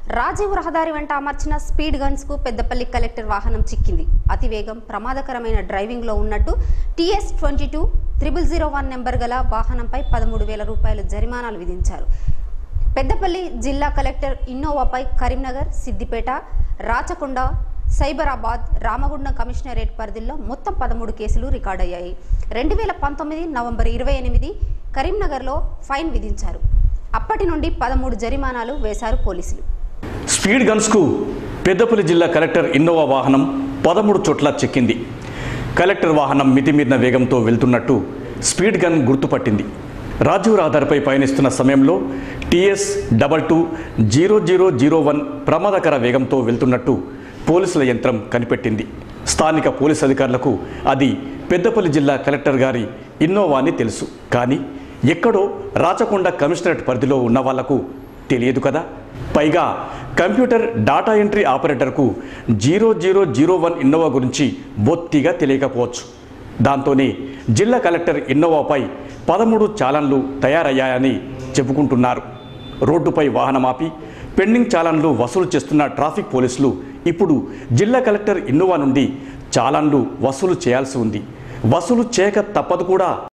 రాజీవ్ రహదారి వెంట అమర్చిన స్పీడ్ గన్స్ కు పెద్దపల్లి కలెక్టర్ వాహనం చిక్కింది అతివేగం ప్రమాదకరమైన డ్రైవింగ్ లో ఉన్నట్టు TS twenty two triple zero one number గల వాహనంపై పదమూడు వేల రూపాయలు జరిమానాలు విధించారు పెద్దపల్లి జిల్లా కలెక్టర్ ఇన్నోవాపై కరీంనగర్ సిద్దిపేట రాచకొండ సైబరాబాద్ రామగుండం కమిషనరేట్ పరిధిలో మొత్తం పదమూడు కేసులు రికార్డయ్యాయి రెండు వేల పంతొమ్మిది నవంబర్ ఇరవై ఎనిమిది కరీంనగర్లో ఫైన్ విధించారు అప్పటి నుండి పదమూడు జరిమానాలు వేశారు పోలీసులు స్పీడ్ గన్స్కు పెద్దపల్లి జిల్లా కలెక్టర్ ఇన్నోవా వాహనం పదమూడు చోట్ల చెక్కింది కలెక్టర్ వాహనం మితిమీరిన వేగంతో వెళ్తున్నట్టు స్పీడ్ గన్ గుర్తుపట్టింది రాజీవ్ రహదారిపై పయనిస్తున్న సమయంలో TS double two zero zero zero one ప్రమాదకర వేగంతో వెళ్తున్నట్టు పోలీసుల యంత్రం కనిపెట్టింది స్థానిక పోలీస్ అధికారులకు అది పెద్దపల్లి జిల్లా కలెక్టర్ గారి ఇన్నోవా అని తెలుసు కానీ ఎక్కడో రాచకొండ కమిషనరేట్ పరిధిలో ఉన్న వాళ్లకు తెలియదు కదా పైగా కంప్యూటర్ డాటా ఎంట్రీ ఆపరేటర్కు zero zero zero one Innova గురించి బొత్తిగా తెలియకపోవచ్చు దాంతోనే జిల్లా కలెక్టర్ ఇన్నోవాపై పదమూడు చాలన్లు తయారయ్యాయని చెప్పుకుంటున్నారు రోడ్డుపై వాహనం ఆపి పెండింగ్ చాలన్లు వసూలు చేస్తున్న ట్రాఫిక్ పోలీసులు ఇప్పుడు జిల్లా కలెక్టర్ ఇన్నోవా నుండి చాలన్లు వసూలు చేయాల్సి ఉంది వసూలు చేయక తప్పదు కూడా